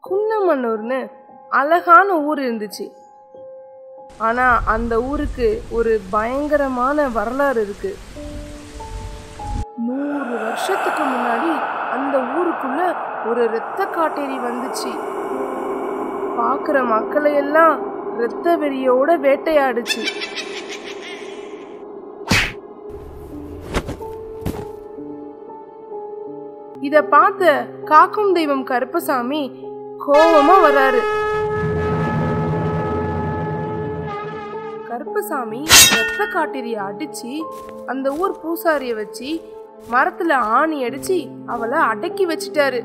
குன்னமன்னூர்னு அழகான ஊர் இருந்துச்சு ஆனா அந்த ஊருக்கு ஒரு பயங்கரமான வரலாறு இருக்கு நூறு வருஷத்துக்கு முன்னாடி அந்த ஊருக்குள்ள ஒரு இரத்த காட்டேரி வந்துச்சு பார்க்குற மக்களை எல்லாம் இரத்த வெறியோட வேட்டையாடுச்சு இத பார்த்த காக்கும் தெய்வம் கருப்பசாமி கோவமா வராரு கருப்பசாமி ரத்த காட்டேரிய அடிச்சு அந்த ஊர் பூசாரிய வச்சு மரத்துல ஆணி அடிச்சு அவளை அடக்கி வச்சிட்டாரு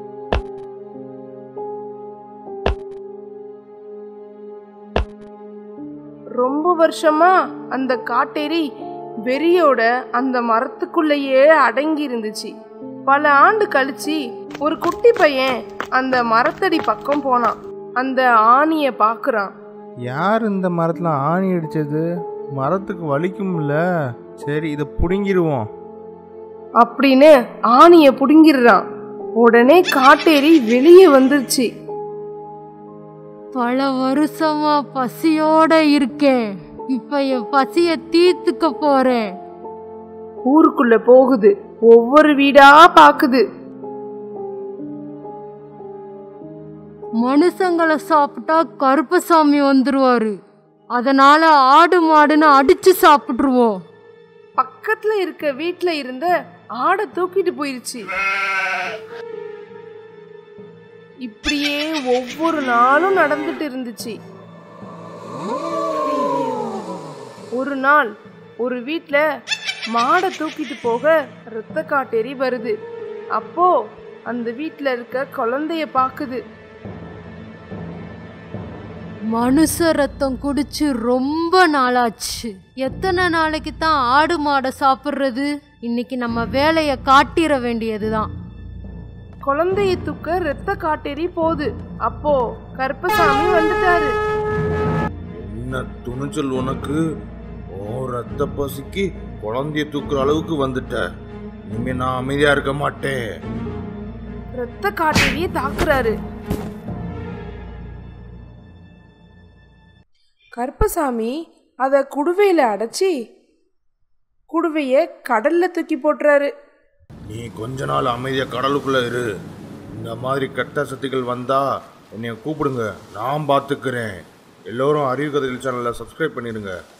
ரொம்ப வருஷமா அந்த காட்டேரி வெறியோட அந்த மரத்துக்குள்ளேயே அடங்கி இருந்துச்சு பல ஆண்டு கழிச்சு ஒரு குட்டி பையன் அந்த மரத்தடி பக்கம் போனான் அந்த ஆணிய பாக்குறான் யார் இந்த மரத்தில் ஆணி அடிச்சது மரத்துக்கு வலிக்கும்ல சரி இதை பிடுங்கிடுவோம் அப்படின்னு ஆணிய புடுங்கிடுறான் உடனே காட்டேரி வெளியே வந்துருச்சு பல வருஷமா பசியோட இருக்கேன் இப்ப என் பசிய தீர்த்துக்க போறேன் ஊருக்குள்ள போகுது ஒவ்வொரு வீடா பாக்குது மனுஷங்களை சாப்பிட்டா கருப்பசாமி வந்துருவாரு அதனால ஆடு மாடுன்னு அடிச்சு சாப்பிட்டுருவோம் பக்கத்துல இருக்க வீட்ல இருந்த ஆடை தூக்கிட்டு போயிருச்சு இப்படியே ஒவ்வொரு நாளும் நடந்துட்டு இருந்துச்சு ஒரு நாள் ஒரு வீட்ல மாடை தூக்கிட்டு போக இரத்த காட்டேரி வருது அப்போ அந்த வீட்ல இருக்க குழந்தைய பாக்குது மனுஷ ரத்தம் குடிச்சு ரொம்ப நாளாச்சு எத்தனை நாளைக்கு தான் ஆடு மாடை சாப்பிட்றது இன்னைக்கு நம்ம வேலையை காட்டிட வேண்டியதுதான் குழந்தைய தூக்க இரத்த காட்டேரி போகுது அப்போ கருப்பசாமி வந்துட்டாரு என்ன துணிச்சல் உனக்கு ஓ ரத்த பசிக்கு குழந்தைய தூக்குற அளவுக்கு வந்துட்ட இனிமே நான் அமைதியா இருக்க மாட்டேன் இரத்த காட்டேரியை தாக்குறாரு கருப்பசாமி அதை குடுவையில அடைச்சி குடுவைய கடல்ல தூக்கி போட்டுறாரு நீ கொஞ்ச நாள் அமைதியா கடலுக்குள்ள இரு இந்த மாதிரி கெட்ட சக்திகள் வந்தா என்னைய கூப்பிடுங்க நான் பார்த்துக்கிறேன் எல்லோரும் அறிவு கதைகள் சேனலை சப்ஸ்கிரைப் பண்ணிடுங்க